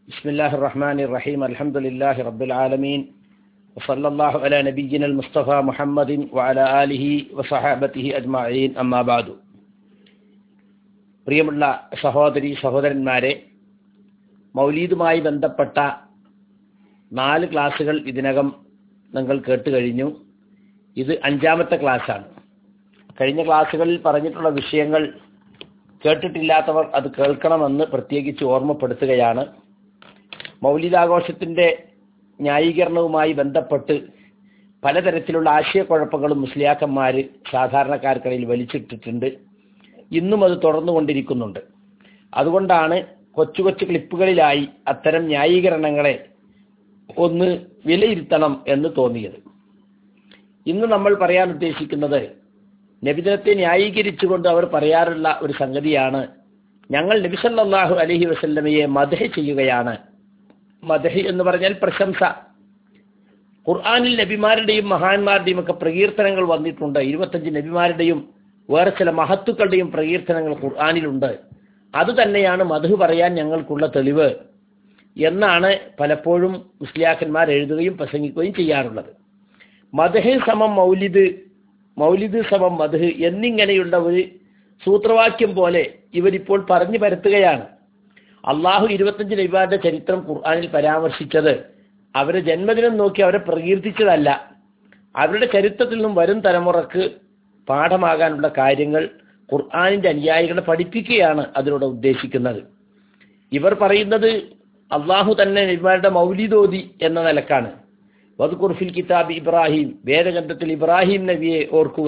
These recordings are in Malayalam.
بسم الله الرحمن الرحيم الحمد لله رب العالمين وصلى الله على نبينا المصطفى محمد وعلى آله وصحابته أجمعين أما بعد പ്രിയമുള്ള സഹോദരി സഹോദരന്മാരെ മൗലീദുമായി ബന്ധപ്പെട്ട നാല് ക്ലാസ്സുകൾ ഇതിനകം നിങ്ങൾ കേട്ട് കഴിഞ്ഞു ഇത് അഞ്ചാമത്തെ ക്ലാസ്സാണ് കഴിഞ്ഞ ക്ലാസ്സുകളിൽ പറഞ്ഞിട്ടുള്ള വിഷയങ്ങൾ കേട്ടിട്ടില്ലാത്തവർ അത് കേൾക്കണമെന്ന് പ്രത്യേകിച്ച് ഓർമ്മപ്പെടുത്തുകയാണ് മൗലികാഘോഷത്തിൻ്റെ ന്യായീകരണവുമായി ബന്ധപ്പെട്ട് പലതരത്തിലുള്ള ആശയക്കുഴപ്പങ്ങളും മുസ്ലിയാക്കന്മാർ സാധാരണക്കാർക്കിടയിൽ വലിച്ചിട്ടിട്ടുണ്ട് ഇന്നും അത് തുടർന്നുകൊണ്ടിരിക്കുന്നുണ്ട് അതുകൊണ്ടാണ് കൊച്ചു കൊച്ചു ക്ലിപ്പുകളിലായി അത്തരം ന്യായീകരണങ്ങളെ ഒന്ന് വിലയിരുത്തണം എന്ന് തോന്നിയത് ഇന്ന് നമ്മൾ പറയാൻ ഉദ്ദേശിക്കുന്നത് നബിദിനത്തെ ന്യായീകരിച്ചുകൊണ്ട് അവർ പറയാറുള്ള ഒരു സംഗതിയാണ് ഞങ്ങൾ നബിസല്ലാഹു അലഹി വസല്ലമയെ മദഹ ചെയ്യുകയാണ് മദഹ് എന്ന് പറഞ്ഞാൽ പ്രശംസ ഖുർആാനിൽ നബിമാരുടെയും മഹാന്മാരുടെയും ഒക്കെ പ്രകീർത്തനങ്ങൾ വന്നിട്ടുണ്ട് ഇരുപത്തഞ്ച് നബിമാരുടെയും വേറെ ചില മഹത്തുക്കളുടെയും പ്രകീർത്തനങ്ങൾ ഖുർആാനിലുണ്ട് അത് തന്നെയാണ് മധു പറയാൻ ഞങ്ങൾക്കുള്ള തെളിവ് എന്നാണ് പലപ്പോഴും മുസ്ലിയാക്കന്മാർ എഴുതുകയും പ്രസംഗിക്കുകയും ചെയ്യാറുള്ളത് മദഹ് സമം മൗലിദ് മൗലിദ് സമം മധു എന്നിങ്ങനെയുള്ള ഒരു സൂത്രവാക്യം പോലെ ഇവരിപ്പോൾ പറഞ്ഞു പരത്തുകയാണ് അള്ളാഹു ഇരുപത്തഞ്ച് നബിമാരുടെ ചരിത്രം ഖുർആാനിൽ പരാമർശിച്ചത് അവരെ ജന്മദിനം നോക്കി അവരെ പ്രകീർത്തിച്ചതല്ല അവരുടെ ചരിത്രത്തിൽ നിന്നും വരും തലമുറക്ക് പാഠമാകാനുള്ള കാര്യങ്ങൾ ഖുർആാനിന്റെ അനുയായികളെ പഠിപ്പിക്കുകയാണ് അതിലൂടെ ഉദ്ദേശിക്കുന്നത് ഇവർ പറയുന്നത് അള്ളാഹു തന്നെ നബിമാരുടെ മൗലിദോദി എന്ന നിലക്കാണ് വദ്കുർഫിൽ കിതാബ് ഇബ്രാഹിം വേദഗ്രന്ഥത്തിൽ ഇബ്രാഹിം നബിയെ ഓർക്കുക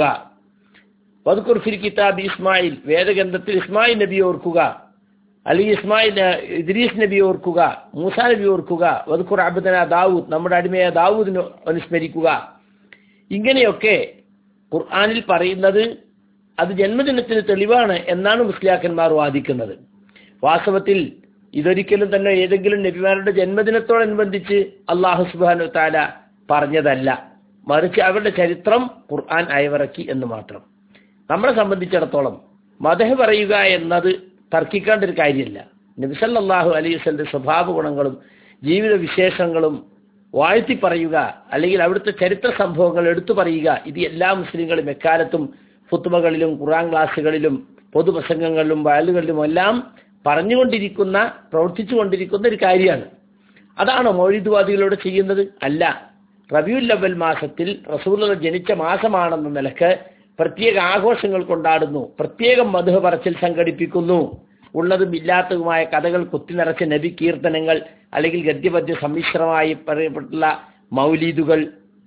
വദ്കുർഫിൽ കിതാബ് ഇസ്മായിൽ വേദഗ്രന്ഥത്തിൽ ഇസ്മായിൽ നബിയെ ഓർക്കുക അല്ലെങ്കിൽ ഇസ്മായിൽ ഇദ്രീസ് നബി ഓർക്കുക മൂസ നബി ഓർക്കുക വദ്ഖുർ അബ്ദന ദാവൂദ് നമ്മുടെ അടിമയായ ദാവൂദിനെ അനുസ്മരിക്കുക ഇങ്ങനെയൊക്കെ ഖുർആാനിൽ പറയുന്നത് അത് ജന്മദിനത്തിന് തെളിവാണ് എന്നാണ് മുസ്ലിയാക്കന്മാർ വാദിക്കുന്നത് വാസ്തവത്തിൽ ഇതൊരിക്കലും തന്നെ ഏതെങ്കിലും നബിമാരുടെ ജന്മദിനത്തോടനുബന്ധിച്ച് അള്ളാഹു സുബാനു താല പറഞ്ഞതല്ല മറിച്ച് അവരുടെ ചരിത്രം ഖുർആൻ അയവിറക്കി എന്ന് മാത്രം നമ്മളെ സംബന്ധിച്ചിടത്തോളം മതഹ പറയുക എന്നത് തർക്കിക്കേണ്ട ഒരു കാര്യമല്ല നബിസല്ലാഹു അലൈഹി വസ്ലിന്റെ സ്വഭാവ ഗുണങ്ങളും ജീവിത വിശേഷങ്ങളും വാഴ്ത്തി പറയുക അല്ലെങ്കിൽ അവിടുത്തെ ചരിത്ര സംഭവങ്ങൾ എടുത്തു പറയുക ഇത് എല്ലാ മുസ്ലിങ്ങളും എക്കാലത്തും ഫുത്തുബകളിലും ഖുറാൻ ക്ലാസ്സുകളിലും പൊതുപ്രസംഗങ്ങളിലും വയലുകളിലും എല്ലാം പറഞ്ഞുകൊണ്ടിരിക്കുന്ന പ്രവർത്തിച്ചുകൊണ്ടിരിക്കുന്ന ഒരു കാര്യമാണ് അതാണോ മൗലിദ്വാദികളോട് ചെയ്യുന്നത് അല്ല റബിയുൽ അവൽ മാസത്തിൽ റസൂല ജനിച്ച മാസമാണെന്ന നിലക്ക് പ്രത്യേക ആഘോഷങ്ങൾ കൊണ്ടാടുന്നു പ്രത്യേകം മധു പറച്ചിൽ സംഘടിപ്പിക്കുന്നു ഉള്ളതും ഇല്ലാത്തതുമായ കഥകൾ കുത്തിനിറച്ച നബി കീർത്തനങ്ങൾ അല്ലെങ്കിൽ ഗദ്യപദ്യ സമ്മിശ്രമായി പറയപ്പെട്ടുള്ള മൗലീദുകൾ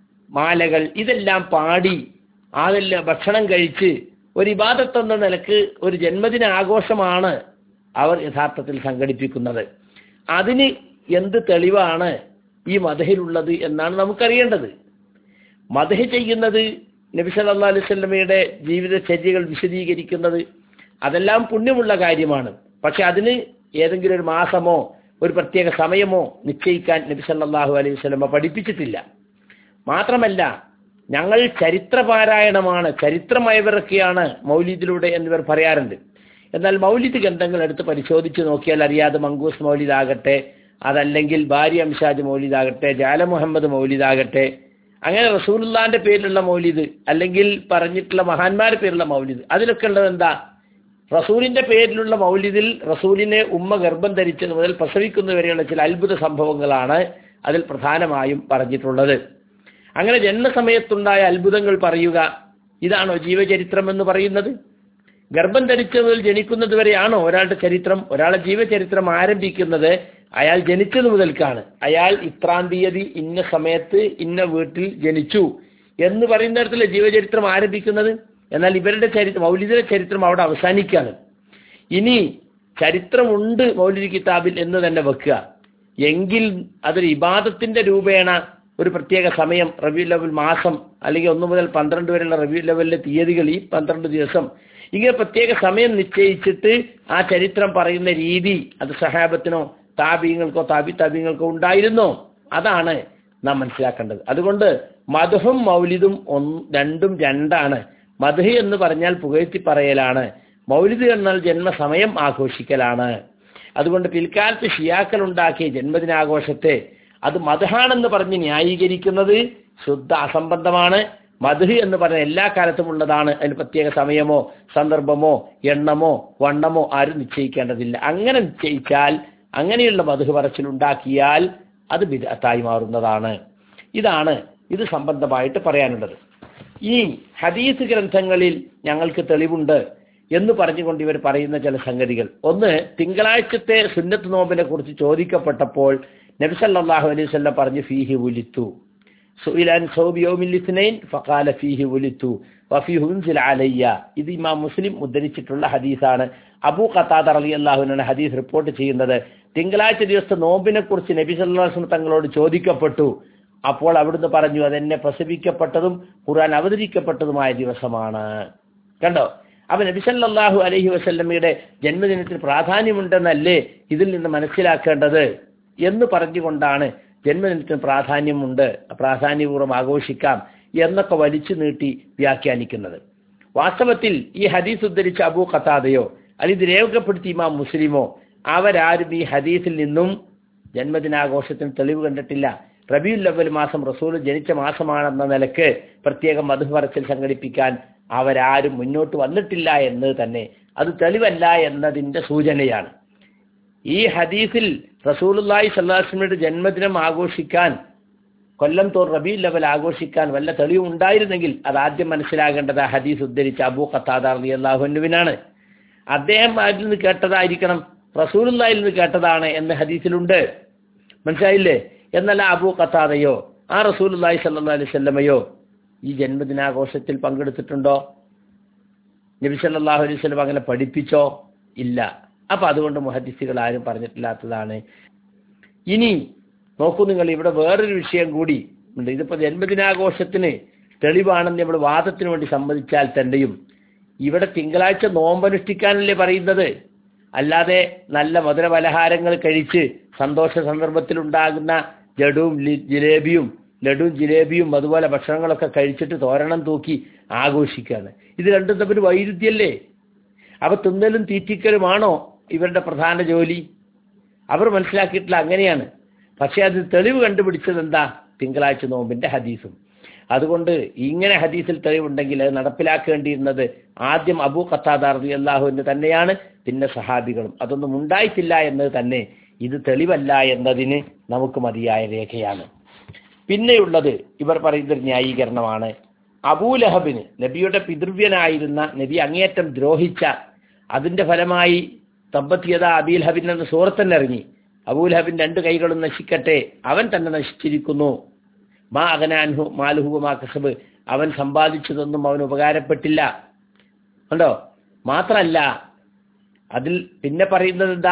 മാലകൾ ഇതെല്ലാം പാടി അതെല്ലാം ഭക്ഷണം കഴിച്ച് ഒരു ഇബാദത്ത് എന്ന നിലക്ക് ഒരു ജന്മദിന ആഘോഷമാണ് അവർ യഥാർത്ഥത്തിൽ സംഘടിപ്പിക്കുന്നത് അതിന് എന്ത് തെളിവാണ് ഈ മതഹിലുള്ളത് എന്നാണ് നമുക്കറിയേണ്ടത് മതഹ് ചെയ്യുന്നത് നബി സല്ലാ അലൈഹി സ്വലമയുടെ ജീവിതചര്യകൾ വിശദീകരിക്കുന്നത് അതെല്ലാം പുണ്യമുള്ള കാര്യമാണ് പക്ഷെ അതിന് ഏതെങ്കിലും ഒരു മാസമോ ഒരു പ്രത്യേക സമയമോ നിശ്ചയിക്കാൻ നബി സല്ലാഹു അലൈഹി സ്വലമ പഠിപ്പിച്ചിട്ടില്ല മാത്രമല്ല ഞങ്ങൾ ചരിത്രപാരായണമാണ് ചരിത്രമയവിറക്കിയാണ് മൗലിദിലൂടെ എന്നിവർ പറയാറുണ്ട് എന്നാൽ മൗലിദ് ഗ്രന്ഥങ്ങൾ എടുത്ത് പരിശോധിച്ച് നോക്കിയാൽ അറിയാതെ മങ്കൂസ് മൗലിദാകട്ടെ അതല്ലെങ്കിൽ ഭാര്യ അംഷാജ് മൗലിദാകട്ടെ ജാല മുഹമ്മദ് മൗലിദാകട്ടെ അങ്ങനെ റസൂലുള്ളാന്റെ പേരിലുള്ള മൗലിദ് അല്ലെങ്കിൽ പറഞ്ഞിട്ടുള്ള മഹാന്മാരുടെ പേരിലുള്ള മൗലിദ് അതിലൊക്കെ ഉള്ളത് എന്താ റസൂലിന്റെ പേരിലുള്ള മൗലിദിൽ റസൂലിനെ ഉമ്മ ഗർഭം ധരിച്ചത് മുതൽ പ്രസവിക്കുന്നവരെയുള്ള ചില അത്ഭുത സംഭവങ്ങളാണ് അതിൽ പ്രധാനമായും പറഞ്ഞിട്ടുള്ളത് അങ്ങനെ ജന്മസമയത്തുണ്ടായ അത്ഭുതങ്ങൾ പറയുക ഇതാണോ ജീവചരിത്രം എന്ന് പറയുന്നത് ഗർഭം ധരിച്ചത് മുതൽ ജനിക്കുന്നത് വരെയാണോ ഒരാളുടെ ചരിത്രം ഒരാളുടെ ജീവചരിത്രം ആരംഭിക്കുന്നത് അയാൾ ജനിച്ചത് മുതൽക്കാണ് അയാൾ ഇത്രാം തീയതി ഇന്ന സമയത്ത് ഇന്ന വീട്ടിൽ ജനിച്ചു എന്ന് പറയുന്നിടത്തിലെ ജീവചരിത്രം ആരംഭിക്കുന്നത് എന്നാൽ ഇവരുടെ ചരിത്രം മൗലിദിന്റെ ചരിത്രം അവിടെ അവസാനിക്കുകയാണ് ഇനി ചരിത്രമുണ്ട് മൗലിദ് കിതാബിൽ എന്ന് തന്നെ വെക്കുക എങ്കിൽ അതൊരു ഇബാദത്തിന്റെ രൂപേണ ഒരു പ്രത്യേക സമയം റബി ലെവൽ മാസം അല്ലെങ്കിൽ ഒന്ന് മുതൽ പന്ത്രണ്ട് വരെയുള്ള റബി ലെവലിലെ തീയതികൾ ഈ പന്ത്രണ്ട് ദിവസം ഇങ്ങനെ പ്രത്യേക സമയം നിശ്ചയിച്ചിട്ട് ആ ചരിത്രം പറയുന്ന രീതി അത് സഹാബത്തിനോ താപീയങ്ങൾക്കോ താപി താപീയങ്ങൾക്കോ ഉണ്ടായിരുന്നോ അതാണ് നാം മനസ്സിലാക്കേണ്ടത് അതുകൊണ്ട് മധുഹും മൗലിദും ഒന്ന് രണ്ടും രണ്ടാണ് മധു എന്ന് പറഞ്ഞാൽ പുകഴ്ത്തി പറയലാണ് മൗലിദ് എന്നാൽ ജന്മസമയം ആഘോഷിക്കലാണ് അതുകൊണ്ട് പിൽക്കാലത്ത് ഷിയാക്കൾ ഉണ്ടാക്കിയ ജന്മദിനാഘോഷത്തെ അത് മധുഹാണെന്ന് പറഞ്ഞ് ന്യായീകരിക്കുന്നത് ശുദ്ധ അസംബന്ധമാണ് മധു എന്ന് പറഞ്ഞ എല്ലാ കാലത്തും ഉള്ളതാണ് അതിന് പ്രത്യേക സമയമോ സന്ദർഭമോ എണ്ണമോ വണ്ണമോ ആരും നിശ്ചയിക്കേണ്ടതില്ല അങ്ങനെ നിശ്ചയിച്ചാൽ അങ്ങനെയുള്ള മധു പറച്ചിലുണ്ടാക്കിയാൽ അത് ബിദഅത്തായി മാറുന്നതാണ് ഇതാണ് ഇത് സംബന്ധമായിട്ട് പറയാനുള്ളത് ഈ ഹദീസ് ഗ്രന്ഥങ്ങളിൽ ഞങ്ങൾക്ക് തെളിവുണ്ട് എന്ന് പറഞ്ഞുകൊണ്ട് ഇവർ പറയുന്ന ചില സംഗതികൾ ഒന്ന് തിങ്കളാഴ്ചത്തെ സുന്നത്ത് നോമ്പിനെ കുറിച്ച് ചോദിക്കപ്പെട്ടപ്പോൾ നബിസല്ലാഹു അലൈഹി വസല്ലം പറഞ്ഞു ഫീഹി ഉലിത്തു സുഇലാൻ സൗബി യൗമിൽ ഇസ്നൈൻ ഫഖാല ഫീഹി ഉലിത്തു വഫീഹി ഉൻസില അലയ്യ ഇത് ഇമാം മുസ്ലിം ഉദ്ധരിച്ചിട്ടുള്ള ഹദീസാണ് അബൂ ഖത്താദ റളിയല്ലാഹു അൻഹു ഹദീസ് റിപ്പോർട്ട് ചെയ്യുന്നത് തിങ്കളാഴ്ച ദിവസത്തെ നോമ്പിനെ കുറിച്ച് നബി സല്ലല്ലാഹു അലൈഹി വസല്ലം തങ്ങളോട് ചോദിക്കപ്പെട്ടു അപ്പോൾ അവിടുന്ന് പറഞ്ഞു അതെന്നെ പ്രസവിക്കപ്പെട്ടതും ഖുർആൻ അവതരിക്കപ്പെട്ടതുമായ ദിവസമാണ് കണ്ടോ അപ്പൊ നബി സല്ലല്ലാഹു അലൈഹി വസല്ലമയുടെ ജന്മദിനത്തിന് പ്രാധാന്യമുണ്ടെന്നല്ലേ ഇതിൽ നിന്ന് മനസ്സിലാക്കേണ്ടത് എന്ന് പറഞ്ഞുകൊണ്ടാണ് ജന്മദിനത്തിന് പ്രാധാന്യമുണ്ട് പ്രാധാന്യപൂർവ്വം ആഘോഷിക്കാം എന്നൊക്കെ വലിച്ചു നീട്ടി വ്യാഖ്യാനിക്കുന്നത് വാസ്തവത്തിൽ ഈ ഹദീസ് ഉദ്ധരിച്ച അബൂ ഖത്താദയോ അല്ലെങ്കിൽ ഇത് രേഖപ്പെടുത്തിയ ഇമാം മുസ്ലിമോ അവരാരും ഈ ഹദീസിൽ നിന്നും ജന്മദിനാഘോഷത്തിന് തെളിവ് കണ്ടിട്ടില്ല റബിയുൽ അവൽ മാസം റസൂൽ ജനിച്ച മാസമാണെന്ന നിലക്ക് പ്രത്യേകം മധുപറച്ചിൽ സംഘടിപ്പിക്കാൻ അവരാരും മുന്നോട്ട് വന്നിട്ടില്ല എന്ന് തന്നെ അത് തെളിവല്ല എന്നതിന്റെ സൂചനയാണ് ഈ ഹദീസിൽ റസൂലുല്ലാഹി സല്ലാസ്ലമിയുടെ ജന്മദിനം ആഘോഷിക്കാൻ കൊല്ലം തോർ റബി ലെവൽ ആഘോഷിക്കാൻ വല്ല തെളിവും ഉണ്ടായിരുന്നെങ്കിൽ അത് ആദ്യം മനസ്സിലാകേണ്ടത് ആ ഹദീസ് ഉദ്ധരിച്ച അബൂ ഖത്താദ അലി അള്ളാഹുനുവിനാണ് അദ്ദേഹം അതിൽ നിന്ന് കേട്ടതായിരിക്കണം റസൂലുല്ലാഹിൽ നിന്ന് കേട്ടതാണ് എന്ന് ഹദീസിലുണ്ട് മനസ്സിലായില്ലേ എന്നല്ല അബൂ ഖത്താദയോ ആ റസൂലുല്ലാഹി സല്ലാ അലൈഹി സ്വല്ലമയോ ഈ ജന്മദിനാഘോഷത്തിൽ പങ്കെടുത്തിട്ടുണ്ടോ നബി സല്ലല്ലാഹു അലൈഹി വസല്ലം അങ്ങനെ പഠിപ്പിച്ചോ ഇല്ല അപ്പൊ അതുകൊണ്ട് മുഹദ്ദിസുകൾ ആരും പറഞ്ഞിട്ടില്ലാത്തതാണ് ഇനി നോക്കൂ നിങ്ങൾ ഇവിടെ വേറൊരു വിഷയം കൂടി ഉണ്ട് ഇതിപ്പോ ജന്മദിനാഘോഷത്തിന് തെളിവാണെന്ന് നമ്മൾ വാദത്തിന് വേണ്ടി സമ്മതിച്ചാൽ തന്നെയും ഇവിടെ തിങ്കളാഴ്ച നോമ്പനുഷ്ഠിക്കാനല്ലേ പറയുന്നത് അല്ലാതെ നല്ല മധുര പലഹാരങ്ങൾ കഴിച്ച് സന്തോഷ സന്ദർഭത്തിൽ ഉണ്ടാകുന്ന ലഡുവും ലി- ജിലേബിയും ലഡുവും ജിലേബിയും അതുപോലെ ഭക്ഷണങ്ങളൊക്കെ കഴിച്ചിട്ട് തോരണം തൂക്കി ആഘോഷിക്കുകയാണ് ഇത് രണ്ടും തമ്മിൽ വൈരുദ്ധ്യല്ലേ അപ്പൊ തിന്നലും തീറ്റിക്കലുമാണോ ഇവരുടെ പ്രധാന ജോലി അവർ മനസ്സിലാക്കിയിട്ടില്ല അങ്ങനെയാണ് പക്ഷെ അത് തെളിവ് കണ്ടുപിടിച്ചത് എന്താ തിങ്കളാഴ്ച നോമ്പിന്റെ ഹദീസും അതുകൊണ്ട് ഇങ്ങനെ ഹദീസിൽ തെളിവുണ്ടെങ്കിൽ അത് നടപ്പിലാക്കേണ്ടിയിരുന്നത് ആദ്യം അബൂ ഖത്താദാർ അള്ളാഹുവിന് തന്നെയാണ് പിന്നെ സഹാബികളും അതൊന്നും ഉണ്ടായിട്ടില്ല എന്നത് തന്നെ ഇത് തെളിവല്ല എന്നതിന് നമുക്ക് മതിയായ രേഖയാണ് പിന്നെയുള്ളത് ഇവർ പറയുന്നൊരു ന്യായീകരണമാണ് അബൂലഹബിന് നബിയുടെ പിതൃവ്യനായിരുന്ന നബി അങ്ങേയറ്റം ദ്രോഹിച്ച അതിന്റെ ഫലമായി തമ്പത്തിയത അബീൽ ഹബിൻ എന്ന സൂറത്തന്നെ ഇറങ്ങി അബൂലഹബിൻ രണ്ട് കൈകളും നശിക്കട്ടെ അവൻ തന്നെ നശിച്ചിരിക്കുന്നു മാ അഗനാൻഹു മാലുഹു മാ കസബ് അവൻ സമ്പാദിച്ചതൊന്നും അവന് ഉപകാരപ്പെട്ടില്ല കണ്ടോ മാത്രല്ല അതിൽ പിന്നെ പറയുന്നത് എന്താ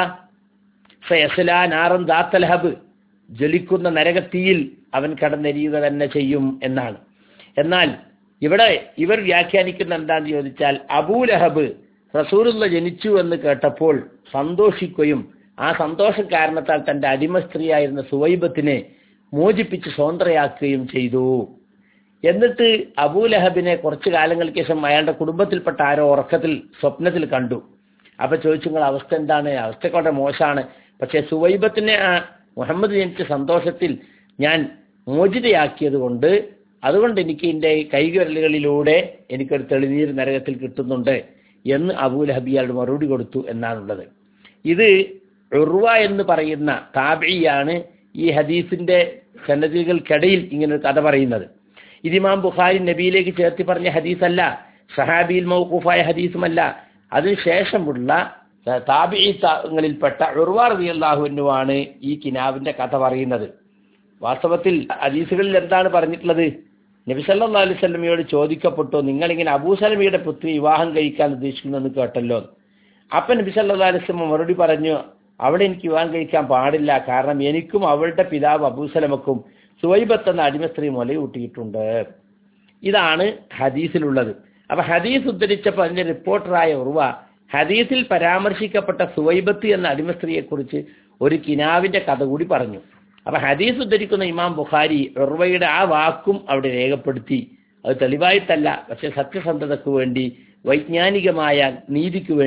സയസലാ നാറൻ ദാത്തൽഹബ് ജ്വലിക്കുന്ന നരകത്തിയിൽ അവൻ കടന്നെരിയുക തന്നെ ചെയ്യും എന്നാണ് എന്നാൽ ഇവിടെ ഇവർ വ്യാഖ്യാനിക്കുന്ന എന്താന്ന് ചോദിച്ചാൽ അബൂലഹബ് റസൂലുള്ള ജനിച്ചു എന്ന് കേട്ടപ്പോൾ സന്തോഷിക്കുകയും ആ സന്തോഷ കാരണത്താൽ തന്റെ അടിമ സ്ത്രീയായിരുന്ന സുവൈബത്തിനെ മോചിപ്പിച്ച് സ്വതന്ത്രയാക്കുകയും ചെയ്തു എന്നിട്ട് അബൂലഹബിനെ കുറച്ചു കാലങ്ങൾക്ക് ശേഷം അയാളുടെ കുടുംബത്തിൽപ്പെട്ട ആരോ ഉറക്കത്തിൽ സ്വപ്നത്തിൽ കണ്ടു അപ്പൊ ചോദിച്ചു നിങ്ങൾ അവസ്ഥ എന്താണ് അവസ്ഥയൊക്കെ വളരെ മോശമാണ് പക്ഷെ സുവൈബത്തിനെ ആ മുഹമ്മദ് ജനിച്ച സന്തോഷത്തിൽ ഞാൻ മോചിതയാക്കിയത് കൊണ്ട് അതുകൊണ്ട് എനിക്ക് എൻ്റെ കൈവിരലുകളിലൂടെ എനിക്കൊരു തെളിനീർ നരകത്തിൽ കിട്ടുന്നുണ്ട് എന്ന് അബൂലഹബി അയാളുടെ മറുപടി കൊടുത്തു എന്നാണുള്ളത് ഇത് ഉർവ എന്ന് പറയുന്ന താബിയാണ് ഈ ഹദീസിന്റെ സന്നദ്ധികൾക്കിടയിൽ ഇങ്ങനെ ഒരു കഥ പറയുന്നത് ഇത് ഇമാം ബുഖാരി നബിയിലേക്ക് ചേർത്തി പറഞ്ഞ ഹദീസല്ല സഹാബിയിൽ മൗഖൂഫായ ഹദീസുമല്ല അതിനുശേഷമുള്ള താബിങ്ങളിൽപ്പെട്ട ഉർവാർ റളിയല്ലാഹുവിനുമാണ് ഈ കിനാവിന്റെ കഥ പറയുന്നത് വാസ്തവത്തിൽ ഹദീസുകളിൽ എന്താണ് പറഞ്ഞിട്ടുള്ളത് നബി സല്ലല്ലാഹു അലൈഹി വസല്ലമയോട് ചോദിക്കപ്പെട്ടു നിങ്ങളിങ്ങനെ അബൂസലമിയുടെ പുത്രി വിവാഹം കഴിക്കാൻ ഉദ്ദേശിക്കുന്നെന്ന് കേട്ടല്ലോ അപ്പൊ നബി സല്ലല്ലാഹു അലൈഹി വസല്ലം മറുപടി പറഞ്ഞു അവിടെ എനിക്ക് വിവാഹം കഴിക്കാൻ പാടില്ല കാരണം എനിക്കും അവളുടെ പിതാവ് അബൂസലമക്കും സുവൈബത്ത് എന്ന അടിമ സ്ത്രീ മുലയൂട്ടിയിട്ടുണ്ട് ഇതാണ് ഹദീസിലുള്ളത് അപ്പൊ ഹദീസ് ഉദ്ധരിച്ചപ്പോൾ അതിന്റെ റിപ്പോർട്ടറായ ഉർവ ഹദീസിൽ പരാമർശിക്കപ്പെട്ട സുവൈബത്ത് എന്ന അടിമ സ്ത്രീയെ കുറിച്ച് ഒരു കിനാവിന്റെ കഥ കൂടി പറഞ്ഞു അപ്പൊ ഹദീസ് ഉദ്ധരിക്കുന്ന ഇമാം ബുഖാരി ഉർവയുടെ ആ വാക്കും അവിടെ രേഖപ്പെടുത്തി അത് തെളിവായിട്ടല്ല പക്ഷെ സത്യസന്ധതയ്ക്ക് വേണ്ടി വൈജ്ഞാനികമായ നീതിക്ക് വേണ്ടി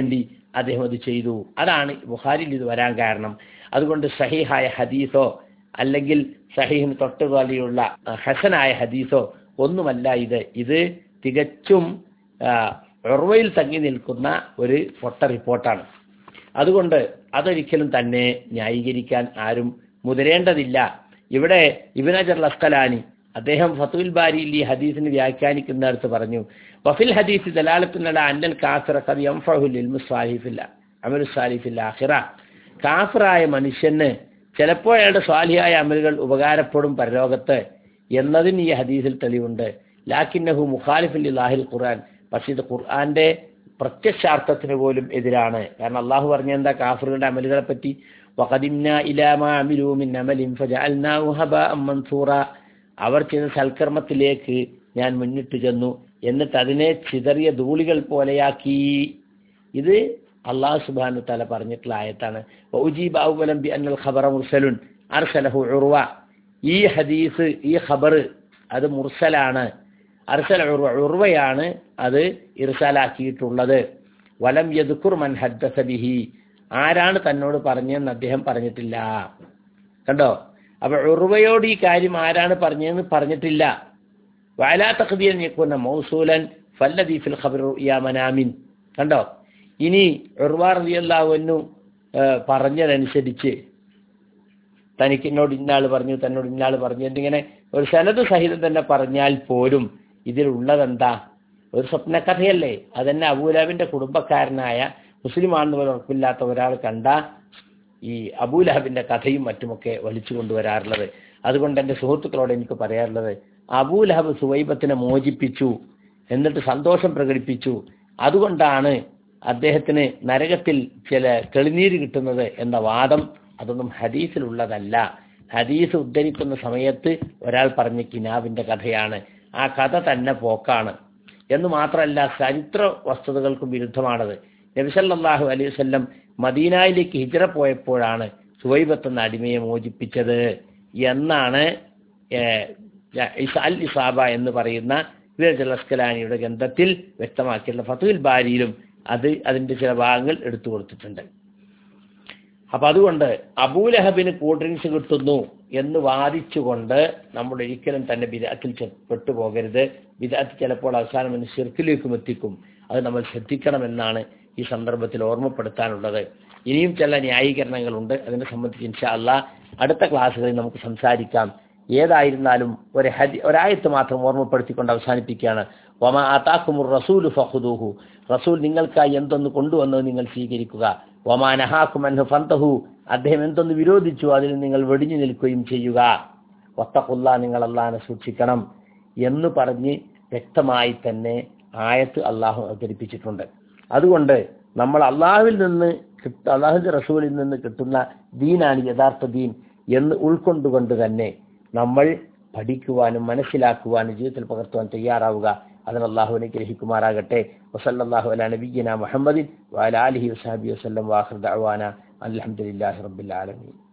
അദ്ദേഹം അത് ചെയ്തു അതാണ് ബുഖാരിയിൽ ഇത് വരാൻ കാരണം അതുകൊണ്ട് സഹിഹായ ഹദീസോ അല്ലെങ്കിൽ സഹീഹിന് തൊട്ട് പോലെയുള്ള ആ, ഹസനായ ഹദീസോ ഒന്നുമല്ല ഇത് ഇത് തികച്ചും ആ, ഉറവയിൽ തങ്ങി നിൽക്കുന്ന ഒരു പൊട്ട റിപ്പോർട്ടാണ് അതുകൊണ്ട് അതൊരിക്കലും തന്നെ ന്യായീകരിക്കാൻ ആരും മുതിരേണ്ടതില്ല ഇവിടെ ഇബിനജർ അസ്കലാനി അദ്ദേഹം ഫത്തുൽ ബാരിയിൽ ഈ ഹദീസിന് വ്യാഖ്യാനിക്കുന്നിടത്ത് പറഞ്ഞു വഫിൽ ഹദീസ് ദലാലത്തിനുള്ള അന്നൽ കാഫിറ കത് യംഫഹുൽ ഇൽമു സാലിഫില്ല അമലു സാലിഫില്ല ആഖിറ കാഫിറായ മനുഷ്യന് ചിലപ്പോൾ അയാളുടെ സ്വാലിയായ അമലുകൾ ഉപകാരപ്പെടും പരലോകത്ത് എന്നതിന് ഈ ഹദീസിൽ തെളിവുണ്ട് ലാക്കിന്നഹു മുഖാലിഫിൽ ലാഹിൽ ഖുർആൻ പക്ഷെ ഇത് ഖുർആന്റെ പ്രത്യക്ഷാർത്ഥത്തിന് പോലും എതിരാണ് കാരണം അള്ളാഹു പറഞ്ഞ എന്താ കാഫറുകളുടെ അമലുകളെ പറ്റി വഖദിംന ഇലാ മാ അമിലൂ മിൻ അമലിൻ ഫജഅൽനാഹു ഹബാഅൻ മൻസൂറ അവർ ചെയ്ത സൽക്കർമ്മത്തിലേക്ക് ഞാൻ മുന്നിട്ട് ചെന്നു എന്നിട്ട് അതിനെ ചിതറിയ ധൂളികൾ പോലെയാക്കി ഇത് അള്ളാഹു സുബാനു തല പറഞ്ഞിട്ടുള്ള ആയത്താണ് വൗജീബ് ഔവലം ബി അന്നൽ ഖബറ മുർസലുൻ അർസലഹു ഉർവ ഈ ഹദീസ് ഈ ഖബർ അത് മുർസലാണ് അർസൽ ഉർവ ഉർവയാണ് അത് ഇർസാലാക്കിയിട്ടുള്ളത് വലം യദുക്കുർ മൻ ഹദ്ദസ ബിഹി ആരാണ് തന്നോട് പറഞ്ഞതെന്ന് അദ്ദേഹം പറഞ്ഞിട്ടില്ല കണ്ടോ അപ്പൊ ഉർവയോട് ഈ കാര്യം ആരാണ് പറഞ്ഞതെന്ന് പറഞ്ഞിട്ടില്ല വയലാ തഖ്ദിയൻ യക്കുന മൗസൂലൻ ഫല്ലദി ഫിൽ ഖബർ യാ മനാമിൻ കണ്ടോ ഇനി ഉർവ റളിയല്ലാഹു അൻഹു ഏഹ്, പറഞ്ഞതനുസരിച്ച് തനിക്ക് എന്നോട് ഇന്നാൾ പറഞ്ഞു തന്നോട് ഇന്നാൾ പറഞ്ഞു എന്നിങ്ങനെ ഒരു സനത് സഹിതം തന്നെ പറഞ്ഞാൽ പോലും ഇതിലുള്ളതെന്താ ഒരു സ്വപ്നകഥയല്ലേ അതന്നെ അബൂലഹബിന്റെ കുടുംബക്കാരനായ മുസ്ലിമാണെന്ന് പോലും ഉറപ്പില്ലാത്ത ഒരാൾ കണ്ട ഈ അബൂലഹബിന്റെ കഥയും മറ്റുമൊക്കെ വലിച്ചു കൊണ്ടുവരാറുള്ളത് അതുകൊണ്ട് എൻ്റെ സുഹൃത്തുക്കളോട് എനിക്ക് പറയാറുള്ളത് അബൂലഹബ് സുവൈബത്തിനെ മോചിപ്പിച്ചു എന്നിട്ട് സന്തോഷം പ്രകടിപ്പിച്ചു അതുകൊണ്ടാണ് അദ്ദേഹത്തിന് നരകത്തിൽ ചില തെളിനീര് കിട്ടുന്നത് എന്ന വാദം അതൊന്നും ഹദീസിലുള്ളതല്ല ഹദീസ് ഉദ്ധരിക്കുന്ന സമയത്ത് ഒരാൾ പറഞ്ഞ കിനാവിന്റെ കഥയാണ് ആ കഥ തന്നെ പോക്കാണ് എന്ന് മാത്രമല്ല ചരിത്ര വസ്തുതകൾക്കും വിരുദ്ധമാണത് നബിസല്ലാഹു അലൈഹി വസല്ലം മദീനയിലേക്ക് ഹിജറ പോയപ്പോഴാണ് സുവൈബത്ത് എന്ന അടിമയെ മോചിപ്പിച്ചത് എന്നാണ് ഏഹ്, ഇസ- അൽ ഇസാബ എന്ന് പറയുന്ന വിരജലസ്കലാനിയുടെ ഗ്രന്ഥത്തിൽ വ്യക്തമാക്കിയിട്ടുള്ള ഫത്തുൽ ബാരിയിലും അത് അതിന്റെ ചില ഭാഗങ്ങൾ എടുത്തു കൊടുത്തിട്ടുണ്ട് അപ്പൊ അതുകൊണ്ട് അബൂലഹബിന് കൂൾ ഡ്രിങ്ക്സ് കിട്ടുന്നു എന്ന് വാദിച്ചുകൊണ്ട് നമ്മൾ ഒരിക്കലും തന്നെ വിദാത്തിൽ പെട്ടുപോകരുത് വിദാത്ത് ചിലപ്പോൾ അവസാനം എന്ന് ശിർക്കിലേക്കും എത്തിക്കും അത് നമ്മൾ ശ്രദ്ധിക്കണമെന്നാണ് ഈ സന്ദർഭത്തിൽ ഓർമ്മപ്പെടുത്താനുള്ളത് ഇനിയും ചില ന്യായീകരണങ്ങളുണ്ട് അതിനെ സംബന്ധിച്ച് ഇൻഷാ അല്ലാ അടുത്ത ക്ലാസ്സുകളിൽ നമുക്ക് സംസാരിക്കാം ഏതായിരുന്നാലും ഒരു ഹദി ഒരായത്ത് മാത്രം ഓർമ്മപ്പെടുത്തിക്കൊണ്ട് അവസാനിപ്പിക്കുകയാണ് വമ ആതാക്കുമുർ റസൂലു ഫഹുദൂഹു റസൂൽ നിങ്ങൾക്കായി എന്തൊന്ന് കൊണ്ടുവന്നത് നിങ്ങൾ സ്വീകരിക്കുക വമാ നഹാക്കുമൻഹു ഫന്തഹു അദ്ദേഹം എന്തൊന്ന് വിരോധിച്ചു അതിൽ നിങ്ങൾ വെടിഞ്ഞു നിൽക്കുകയും ചെയ്യുക ഒത്തക്കുള്ള നിങ്ങൾ അള്ളാഹിനെ സൂക്ഷിക്കണം എന്ന് പറഞ്ഞ് വ്യക്തമായി തന്നെ ആയത്ത് അള്ളാഹു അവതരിപ്പിച്ചിട്ടുണ്ട് അതുകൊണ്ട് നമ്മൾ അള്ളാഹുവിൽ നിന്ന് കിട്ട അള്ളാഹുവിന്റെ റസൂലിൽ നിന്ന് കിട്ടുന്ന ദീനാണ് യഥാർത്ഥ ദീൻ എന്ന് ഉൾക്കൊണ്ടുകൊണ്ട് തന്നെ നമ്മൾ പഠിക്കുവാനും മനസ്സിലാക്കുവാനും ജീവിതത്തിൽ പകർത്തുവാൻ തയ്യാറാവുക അതിന് അള്ളാഹുവിനെ ഗ്രഹിക്കുമാറാകട്ടെ വസല്ലാഹു അല നബീന മുഹമ്മദിൻ വാല അലഹി വസാബി വസ്ലം വാഹൃദ് അവാന അലഹമുല്ലാഹി റബ്ബിൽ ആലമീൻ